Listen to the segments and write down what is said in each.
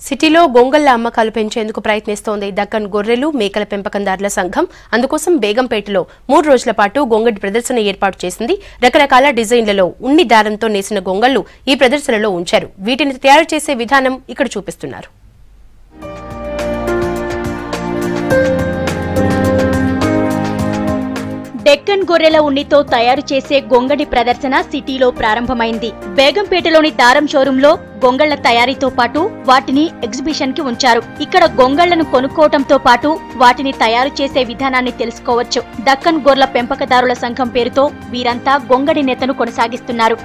సిటీలో గొంగళ్ల అమ్మకాలు పెంచేందుకు ప్రయత్నిస్తోంది దక్కన్ గొర్రెలు మేకల పెంపకందారుల సంఘం అందుకోసం బేగంపేటలో మూడు రోజుల పాటు గొంగడి ప్రదర్శన ఏర్పాటు చేసింది రకరకాల డిజైన్లలో ఉన్ని దారంతో నేసిన గొంగళ్లు ఈ ప్రదర్శనలో ఉంచారు వీటిని తయారు చేసే విధానం ఇక్కడ చూపిస్తున్నారు డెక్కన్ గొర్రెల ఉన్నితో తయారు చేసే గొంగడి ప్రదర్శన సిటీలో ప్రారంభమైంది బేగంపేటలోని దారం షోరూంలో గొంగళ్ల తయారీతో పాటు వాటిని ఎగ్జిబిషన్ కి ఉంచారు ఇక్కడ గొంగళ్లను కొనుక్కోవటంతో పాటు వాటిని తయారు చేసే విధానాన్ని తెలుసుకోవచ్చు దక్కన్ గొర్రెల పెంపకదారుల సంఘం పేరుతో వీరంతా గొంగడి నెతను కొనసాగిస్తున్నారు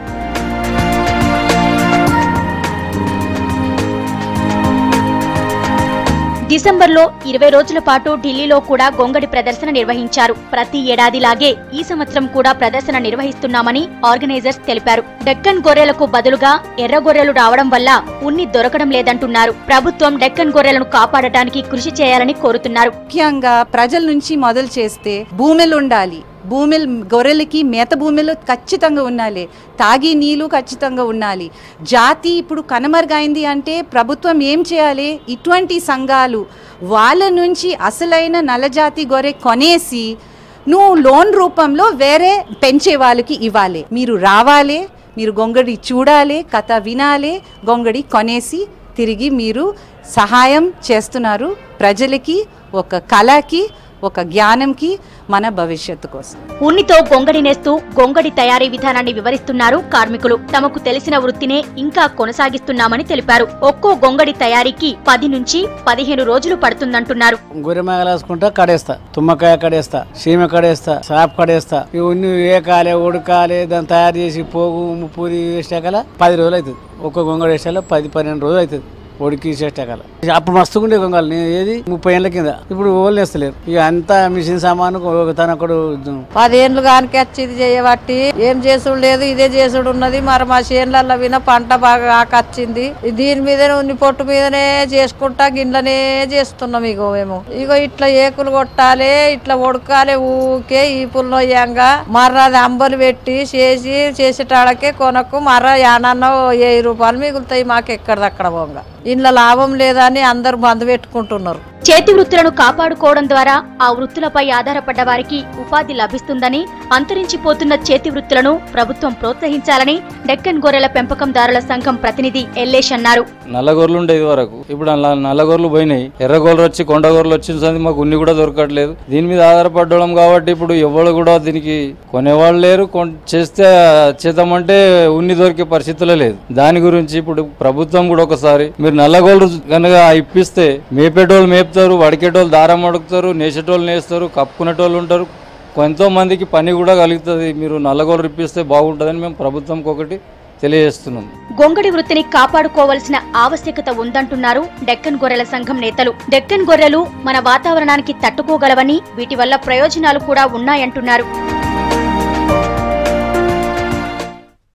డిసెంబర్లో ఇరవై రోజుల పాటు ఢిల్లీలో కూడా గొంగడి ప్రదర్శన నిర్వహించారు ప్రతి ఏడాదిలాగే ఈ సంవత్సరం కూడా ప్రదర్శన నిర్వహిస్తున్నామని ఆర్గనైజర్స్ తెలిపారు డెక్కన్ గొర్రెలకు బదులుగా ఎర్ర గొర్రెలు రావడం వల్ల ఉన్ని దొరకడం లేదంటున్నారు ప్రభుత్వం డెక్కన్ గొర్రెలను కాపాడటానికి కృషి చేయాలని కోరుతున్నారు ముఖ్యంగా ప్రజల నుంచి మొదలు చేస్తే భూమిలు ఉండాలి భూమిలు గొర్రెలకి మేత భూమిలో ఖచ్చితంగా ఉండాలి తాగి నీళ్లు ఖచ్చితంగా ఉండాలి జాతి ఇప్పుడు కనుమరుగైంది అంటే ప్రభుత్వం ఏం చేయాలి ఇటువంటి సంఘాలు వాళ్ళ నుంచి అసలైన నల్లజాతి గొర్రె కొనేసి నువ్వు లోన్ రూపంలో వేరే పెంచే వాళ్ళకి ఇవ్వాలి మీరు రావాలి మీరు గొంగడి చూడాలి కథ వినాలి గొంగడి కొనేసి తిరిగి మీరు సహాయం చేస్తున్నారు ప్రజలకి ఒక కళకి ఒక జ్ఞానంకి మన భవిష్యత్తు కోసం ఉన్నితో గొంగడి నేస్తూ గొంగడి తయారీ విధానాన్ని వివరిస్తున్నారు కార్మికులు తమకు తెలిసిన వృత్తినే ఇంకా కొనసాగిస్తున్నామని తెలిపారు ఒక్కో గొంగడి తయారీకి పది నుంచి పదిహేను రోజులు పడుతుందంటున్నారు గొర్రె మేకలు వేసుకుంటా కడేస్తా తుమ్మకాయ కడేస్తా సీమ కడేస్తా సాప్ కడేస్తా ఇవన్నీ ఏకాలే ఉడకాలే దాన్ని తయారు చేసి పోగు పూరి వేసాకల పది రోజులు అవుతుంది ఒక్క గొంగడు వేసాక పది పన్నెండు రోజులు అవుతుంది ఉడికి చేసాకల అప్పుడు మస్తుగా ఉండే గొంగలు నేను ఏది ముప్పై ఏళ్ళ కింద ఇప్పుడు ఓళ్ళు వేస్తలేరు ఇక అంతా మిషన్ సామాను తనొకడు పదేండ్లు కానికి వచ్చి ఇది చేయబట్టి ఏం చేసుడు లేదు ఇదే చేసుడు ఉన్నది మరి మా చేన్లలో విన పంట బాగా ఆకొచ్చింది దీని మీదనే ఉన్ని పొట్టు మీదనే చేసుకుంటా గిన్నెలనే చేస్తున్నాం ఇగో మేము ఇగో ఇట్లా ఏకులు కొట్టాలి ఇట్లా ఉడకాలి ఊకే ఈ పుల్లొయ్యంగా మర్ర అది అంబలు పెట్టి చేసి చేసేటాడకే కొనకు మర్ర యానన్న వెయ్యి రూపాయలు మిగులుతాయి మాకు ఎక్కడిదక్కడ పోంగ ఇంట్లో లాభం లేదని అందరు బంద్ పెట్టుకుంటున్నారు చేతి వృత్తులను కాపాడుకోవడం ద్వారా ఆ వృత్తులపై ఆధారపడ్డ వారికి ఉపాధి లభిస్తుందని అంతరించిపోతున్న చేతి వృత్తులను ప్రభుత్వం ప్రోత్సహించాలని డెక్కన్ గొర్రెల పెంపకందారుల సంఘం ప్రతినిధి ఎల్లేష్ అన్నారు నల్లగొర్రెలు ఉండేది వరకు ఇప్పుడు అలా నల్లగొర్రెలు పోయినాయి ఎర్రగొర్రెలు వచ్చి కొండగొర్రెలు వచ్చిన సంది మాకు ఉన్ని కూడా దొరకట్లేదు దీని మీద ఆధారపడడం కాబట్టి ఇప్పుడు ఎవరు కూడా దీనికి కొనేవాళ్ళు లేరు కొన్- చేస్తే చేద్దామంటే ఉన్ని దొరికే పరిస్థితుల్లో లేదు దాని గురించి ఇప్పుడు ప్రభుత్వం కూడా ఒకసారి మీరు నల్లగొర్రెలు కనుక ఇప్పిస్తే మేపేటోళ్ళు మేపుతారు వడికేటోళ్ళు దారం అడుగుతారు నేసేటోళ్ళు నేస్తారు కప్పుకునేటోళ్ళు ఉంటారు ఎంతో మందికి పని కూడా కలుగుతుంది మీరు నల్లగొర్రెలు ఇప్పిస్తే బాగుంటుందని మేము ప్రభుత్వంకి ఒకటి తెలియజేస్తున్నాం గొంగడి వృత్తిని కాపాడుకోవలసిన ఆవశ్యకత ఉందంటున్నారు డెక్కన్ గొర్రెల సంఘం నేతలు డెక్కన్ గొర్రెలు మన వాతావరణానికి తట్టుకోగలవని వీటి వల్ల ప్రయోజనాలు కూడా ఉన్నాయంటున్నారు